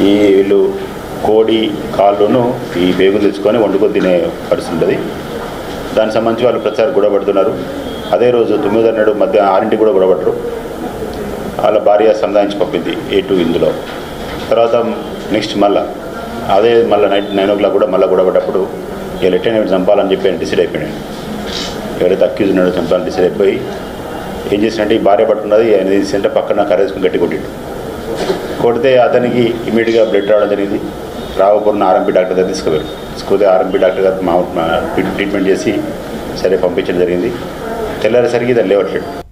ఈ వీళ్ళు కోడి కాళ్ళును ఈ పేగులు తెచ్చుకొని వండుకొని తినే పరిస్థితి ఉంటుంది దానికి సంబంధించి వాళ్ళు ప్రతిసారి గొడవపడుతున్నారు అదే రోజు తొమ్మిది నాడు మధ్య ఆరింటికి కూడా గొడవపడరు వాళ్ళ భార్య సంధానించి పంపింది ఏ టూ ఇందులో తర్వాత నెక్స్ట్ మళ్ళా అదే మళ్ళీ నైట్ నైన్ ఓ క్లాక్ కూడా మళ్ళీ గొడవపడ్డప్పుడు వీళ్ళు ఎట్టైనా వీళ్ళు చంపాలని చెప్పి డిసైడ్ అయిపోయాను ఎవరైతే అక్యూజ్ ఉన్నాడో చంపాలని డిసైడ్ అయిపోయి ఏం చేసినట్టే ఈ భార్య పట్టున్నది ఆయన తీసింటే పక్కన కరేసుకుని గట్టి కొట్టిండు కొడితే అతనికి ఇమీడియట్గా బ్లడ్ రావడం జరిగింది రావపూర్ణ ఆర్ఎంపీ డాక్టర్ దగ్గర తీసుకుపోయారు తీసుకుపోతే ఆర్ఎంపీ డాక్టర్ గారు మా మా ట్రీట్మెంట్ చేసి సరే పంపించడం జరిగింది తెల్లారేసరికి దాన్ని లేవట్లేదు